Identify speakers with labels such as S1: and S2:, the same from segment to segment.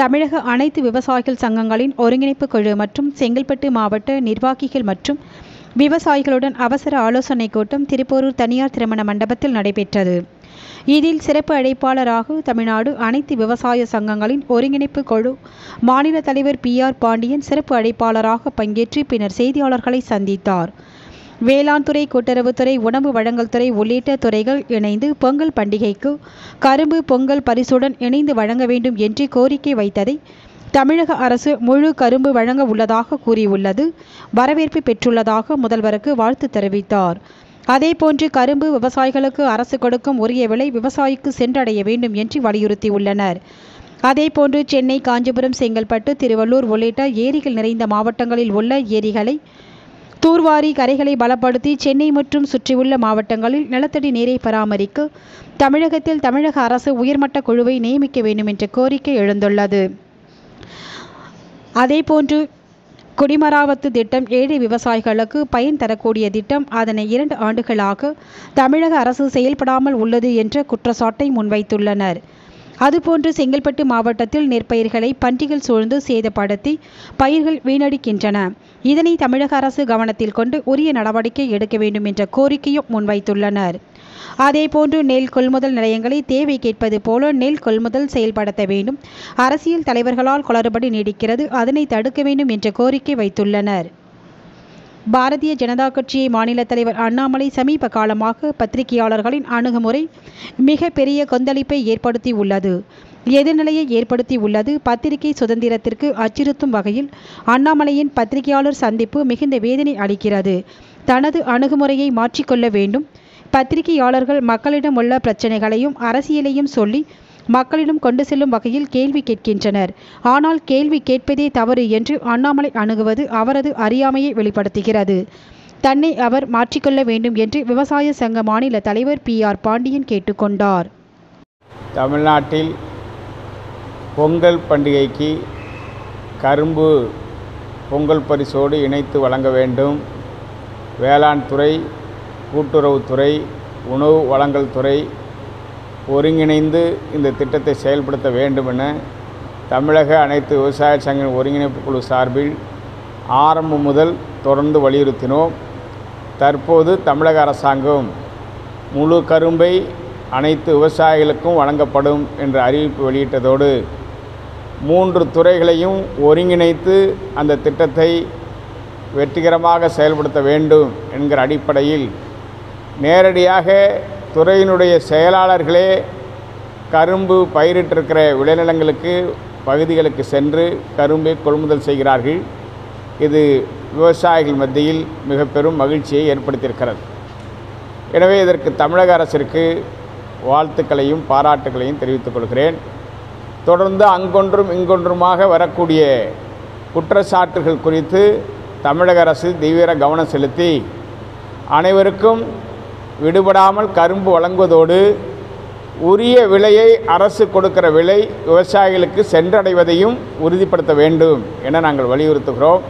S1: தமிழக அனைத்து விவசாயிகள் சங்கங்களின் ஒருங்கிணைப்பு குழு மற்றும் செங்கல்பட்டு மாவட்ட நிர்வாகிகள் மற்றும் விவசாயிகளுடன் அவசர ஆலோசனைக் கூட்டம் திருப்போரூர் தனியார் திருமண மண்டபத்தில் நடைபெற்றது இதில் சிறப்பு அழைப்பாளராக தமிழ்நாடு அனைத்து விவசாய சங்கங்களின் ஒருங்கிணைப்பு குழு மாநில தலைவர் பி ஆர் பாண்டியன் சிறப்பு அழைப்பாளராக பங்கேற்று பின்னர் செய்தியாளர்களை சந்தித்தார் வேளாண் துறை கூட்டுறவுத்துறை உணவு வழங்கல் துறை உள்ளிட்ட துறைகள் இணைந்து பொங்கல் பண்டிகைக்கு கரும்பு பொங்கல் பரிசுடன் இணைந்து வழங்க வேண்டும் என்று கோரிக்கை வைத்ததை தமிழக அரசு முழு கரும்பு வழங்க உள்ளதாக கூறியுள்ளது வரவேற்பு பெற்றுள்ளதாக முதல்வருக்கு வாழ்த்து தெரிவித்தார் அதேபோன்று கரும்பு விவசாயிகளுக்கு அரசு கொடுக்கும் உரிய விலை விவசாயிக்கு சென்றடைய வேண்டும் என்று வலியுறுத்தியுள்ளனர் அதேபோன்று சென்னை காஞ்சிபுரம் செங்கல்பட்டு திருவள்ளூர் உள்ளிட்ட ஏரிகள் நிறைந்த மாவட்டங்களில் உள்ள ஏரிகளை தூர்வாரி கரைகளை பலப்படுத்தி சென்னை மற்றும் சுற்றியுள்ள மாவட்டங்களில் நிலத்தடி நீரை பராமரிக்க தமிழகத்தில் தமிழக அரசு உயர்மட்ட குழுவை நியமிக்க வேண்டும் என்ற கோரிக்கை எழுந்துள்ளது அதேபோன்று குடிமராமத்து திட்டம் ஏழை விவசாயிகளுக்கு பயன் தரக்கூடிய திட்டம் அதனை இரண்டு ஆண்டுகளாக தமிழக அரசு செயல்படாமல் உள்ளது என்ற குற்றச்சாட்டை முன்வைத்துள்ளனர் அதுபோன்று செங்கல்பட்டு மாவட்டத்தில் நெற்பயிர்களை பன்றிகள் சூழ்ந்து சேதப்படுத்தி பயிர்கள் வீணடிக்கின்றன இதனை தமிழக அரசு கவனத்தில் கொண்டு உரிய நடவடிக்கை எடுக்க வேண்டும் என்ற கோரிக்கையும் முன்வைத்துள்ளனர் அதேபோன்று நெல் கொள்முதல் நிலையங்களை தேவை கேட்பது போல நெல் கொள்முதல் செயல்படுத்த வேண்டும் அரசியல் தலைவர்களால் குளறுபடி நீடிக்கிறது அதனை தடுக்க வேண்டும் என்ற கோரிக்கை வைத்துள்ளனர் பாரதிய ஜனதா கட்சியை மாநில தலைவர் அண்ணாமலை சமீப காலமாக பத்திரிகையாளர்களின் அணுகுமுறை மிக பெரிய கொந்தளிப்பை ஏற்படுத்தி உள்ளது எதிர்நிலையை ஏற்படுத்தி உள்ளது பத்திரிகை சுதந்திரத்திற்கு அச்சுறுத்தும் வகையில் அண்ணாமலையின் பத்திரிகையாளர் சந்திப்பு மிகுந்த வேதனை அளிக்கிறது தனது அணுகுமுறையை மாற்றிக்கொள்ள வேண்டும் பத்திரிகையாளர்கள் மக்களிடம் உள்ள பிரச்சனைகளையும் அரசியலையும் சொல்லி மக்களிடம் கொண்டு செல்லும் வகையில் கேள்வி கேட்கின்றனர் ஆனால் கேள்வி கேட்பதே தவறு என்று அண்ணாமலை அணுகுவது அவரது அறியாமையை வெளிப்படுத்துகிறது தன்னை அவர் மாற்றிக்கொள்ள வேண்டும் என்று விவசாய சங்க மாநில தலைவர் பி ஆர் பாண்டியன் கேட்டுக்கொண்டார்
S2: தமிழ்நாட்டில் பொங்கல் பண்டிகைக்கு கரும்பு பொங்கல் பரிசோடு இணைத்து வழங்க வேண்டும் வேளாண் துறை கூட்டுறவுத்துறை உணவு வழங்கல் துறை ஒருங்கிணைந்து இந்த திட்டத்தை செயல்படுத்த வேண்டும் என தமிழக அனைத்து விவசாய சங்க ஒருங்கிணைப்பு குழு சார்பில் ஆரம்பம் முதல் தொடர்ந்து வலியுறுத்தினோம் தற்போது தமிழக அரசாங்கம் முழு கரும்பை அனைத்து விவசாயிகளுக்கும் வழங்கப்படும் என்ற அறிவிப்பு வெளியிட்டதோடு மூன்று துறைகளையும் ஒருங்கிணைத்து அந்த திட்டத்தை வெற்றிகரமாக செயல்படுத்த வேண்டும் என்கிற அடிப்படையில் நேரடியாக துறையினுடைய செயலாளர்களே கரும்பு பயிரிட்டிருக்கிற விளைநிலங்களுக்கு பகுதிகளுக்கு சென்று கரும்பை கொள்முதல் செய்கிறார்கள் இது விவசாயிகள் மத்தியில் மிக பெரும் மகிழ்ச்சியை ஏற்படுத்தியிருக்கிறது எனவே இதற்கு தமிழக அரசிற்கு வாழ்த்துக்களையும் பாராட்டுகளையும் தெரிவித்துக் கொள்கிறேன் தொடர்ந்து அங்கொன்றும் இங்கொன்றுமாக வரக்கூடிய குற்றச்சாட்டுகள் குறித்து தமிழக அரசு தீவிர கவனம் செலுத்தி அனைவருக்கும் விடுபடாமல் கரும்பு வழங்குவதோடு உரிய விலையை அரசு கொடுக்கிற விலை விவசாயிகளுக்கு சென்றடைவதையும் உறுதிப்படுத்த வேண்டும் என நாங்கள் வலியுறுத்துகிறோம்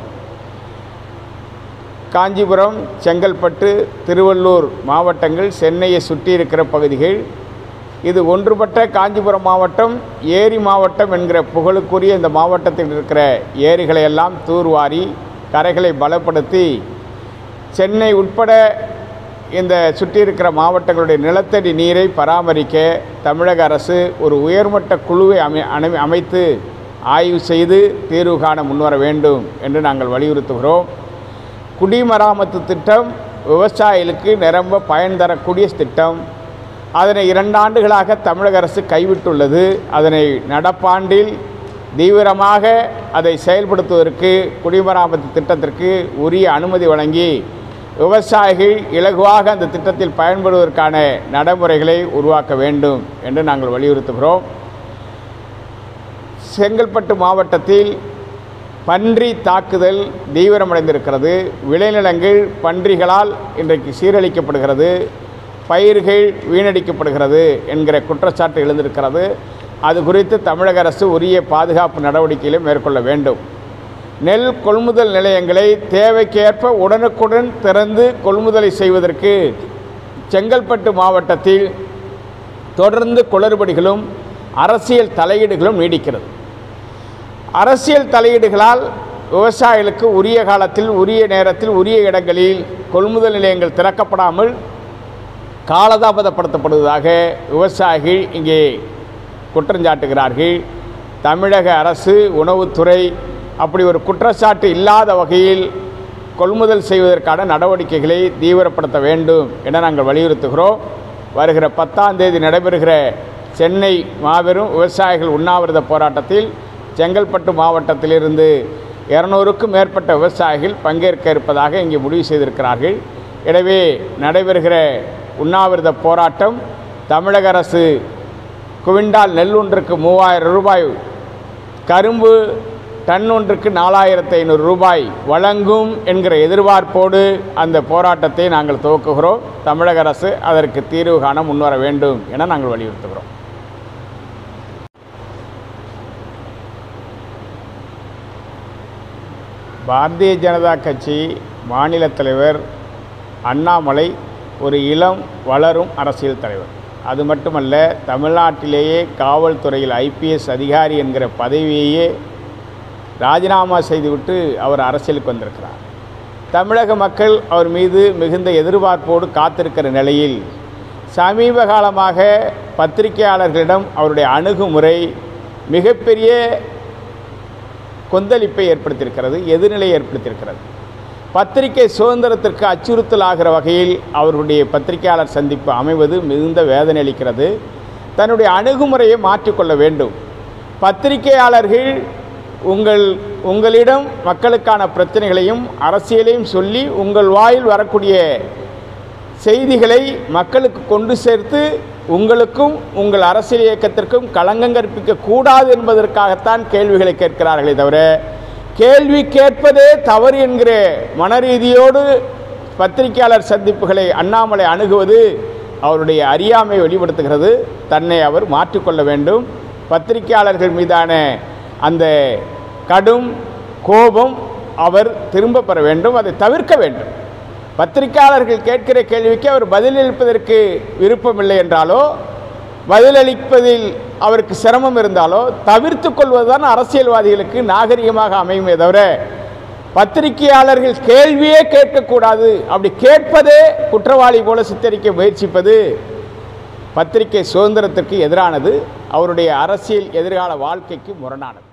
S2: காஞ்சிபுரம் செங்கல்பட்டு திருவள்ளூர் மாவட்டங்கள் சென்னையை சுற்றி இருக்கிற பகுதிகள் இது ஒன்றுபட்ட காஞ்சிபுரம் மாவட்டம் ஏரி மாவட்டம் என்கிற புகழுக்குரிய இந்த மாவட்டத்தில் இருக்கிற ஏரிகளை எல்லாம் தூர்வாரி கரைகளை பலப்படுத்தி சென்னை உட்பட இந்த சுற்றி இருக்கிற மாவட்டங்களுடைய நிலத்தடி நீரை பராமரிக்க தமிழக அரசு ஒரு உயர்மட்ட குழுவை அமை அமை அமைத்து ஆய்வு செய்து தீர்வு காண முன்வர வேண்டும் என்று நாங்கள் வலியுறுத்துகிறோம் குடிமராமத்து திட்டம் விவசாயிகளுக்கு நிரம்ப பயன் தரக்கூடிய திட்டம் அதனை இரண்டு ஆண்டுகளாக தமிழக அரசு கைவிட்டுள்ளது அதனை நடப்பாண்டில் தீவிரமாக அதை செயல்படுத்துவதற்கு குடிமராமத்து திட்டத்திற்கு உரிய அனுமதி வழங்கி விவசாயிகள் இலகுவாக அந்த திட்டத்தில் பயன்படுவதற்கான நடைமுறைகளை உருவாக்க வேண்டும் என்று நாங்கள் வலியுறுத்துகிறோம் செங்கல்பட்டு மாவட்டத்தில் பன்றி தாக்குதல் தீவிரமடைந்திருக்கிறது விளைநிலங்கள் பன்றிகளால் இன்றைக்கு சீரழிக்கப்படுகிறது பயிர்கள் வீணடிக்கப்படுகிறது என்கிற குற்றச்சாட்டு எழுந்திருக்கிறது அது குறித்து தமிழக அரசு உரிய பாதுகாப்பு நடவடிக்கைகளை மேற்கொள்ள வேண்டும் நெல் கொள்முதல் நிலையங்களை தேவைக்கேற்ப உடனுக்குடன் திறந்து கொள்முதலை செய்வதற்கு செங்கல்பட்டு மாவட்டத்தில் தொடர்ந்து குளறுபடிகளும் அரசியல் தலையீடுகளும் நீடிக்கிறது அரசியல் தலையீடுகளால் விவசாயிகளுக்கு உரிய காலத்தில் உரிய நேரத்தில் உரிய இடங்களில் கொள்முதல் நிலையங்கள் திறக்கப்படாமல் காலதாமதப்படுத்தப்படுவதாக விவசாயிகள் இங்கே குற்றஞ்சாட்டுகிறார்கள் தமிழக அரசு உணவுத்துறை அப்படி ஒரு குற்றச்சாட்டு இல்லாத வகையில் கொள்முதல் செய்வதற்கான நடவடிக்கைகளை தீவிரப்படுத்த வேண்டும் என நாங்கள் வலியுறுத்துகிறோம் வருகிற பத்தாம் தேதி நடைபெறுகிற சென்னை மாபெரும் விவசாயிகள் உண்ணாவிரத போராட்டத்தில் செங்கல்பட்டு மாவட்டத்திலிருந்து இரநூறுக்கும் மேற்பட்ட விவசாயிகள் பங்கேற்க இருப்பதாக இங்கே முடிவு செய்திருக்கிறார்கள் எனவே நடைபெறுகிற உண்ணாவிரத போராட்டம் தமிழக அரசு குவிண்டால் நெல் ஒன்றுக்கு மூவாயிரம் ரூபாய் கரும்பு டன் ஒன்றுக்கு நாலாயிரத்து ஐநூறு ரூபாய் வழங்கும் என்கிற எதிர்பார்ப்போடு அந்த போராட்டத்தை நாங்கள் துவக்குகிறோம் தமிழக அரசு அதற்கு தீர்வு காண முன்வர வேண்டும் என நாங்கள் வலியுறுத்துகிறோம் பாரதிய ஜனதா கட்சி மாநில தலைவர் அண்ணாமலை ஒரு இளம் வளரும் அரசியல் தலைவர் அது மட்டுமல்ல தமிழ்நாட்டிலேயே காவல்துறையில் ஐபிஎஸ் அதிகாரி என்கிற பதவியையே ராஜினாமா செய்துவிட்டு அவர் அரசியலுக்கு வந்திருக்கிறார் தமிழக மக்கள் அவர் மீது மிகுந்த எதிர்பார்ப்போடு காத்திருக்கிற நிலையில் சமீப காலமாக பத்திரிகையாளர்களிடம் அவருடைய அணுகுமுறை மிகப்பெரிய கொந்தளிப்பை ஏற்படுத்தியிருக்கிறது எதிர்நிலையை ஏற்படுத்தியிருக்கிறது பத்திரிகை சுதந்திரத்திற்கு அச்சுறுத்தல் ஆகிற வகையில் அவர்களுடைய பத்திரிகையாளர் சந்திப்பு அமைவது மிகுந்த வேதனை அளிக்கிறது தன்னுடைய அணுகுமுறையை மாற்றிக்கொள்ள வேண்டும் பத்திரிகையாளர்கள் உங்கள் உங்களிடம் மக்களுக்கான பிரச்சனைகளையும் அரசியலையும் சொல்லி உங்கள் வாயில் வரக்கூடிய செய்திகளை மக்களுக்கு கொண்டு சேர்த்து உங்களுக்கும் உங்கள் அரசியல் இயக்கத்திற்கும் களங்கம் கற்பிக்க கூடாது என்பதற்காகத்தான் கேள்விகளை கேட்கிறார்களே தவிர கேள்வி கேட்பதே தவறு என்கிற மனரீதியோடு பத்திரிகையாளர் சந்திப்புகளை அண்ணாமலை அணுகுவது அவருடைய அறியாமை வெளிப்படுத்துகிறது தன்னை அவர் மாற்றிக்கொள்ள வேண்டும் பத்திரிகையாளர்கள் மீதான அந்த கடும் கோபம் அவர் திரும்ப பெற வேண்டும் அதை தவிர்க்க வேண்டும் பத்திரிகையாளர்கள் கேட்கிற கேள்விக்கு அவர் பதிலளிப்பதற்கு விருப்பமில்லை என்றாலோ பதிலளிப்பதில் அவருக்கு சிரமம் இருந்தாலோ தவிர்த்து கொள்வதுதான் அரசியல்வாதிகளுக்கு நாகரிகமாக அமையுமே தவிர பத்திரிகையாளர்கள் கேள்வியே கேட்கக்கூடாது அப்படி கேட்பதே குற்றவாளி போல சித்தரிக்க முயற்சிப்பது பத்திரிகை சுதந்திரத்திற்கு எதிரானது அவருடைய அரசியல் எதிர்கால வாழ்க்கைக்கு முரணானது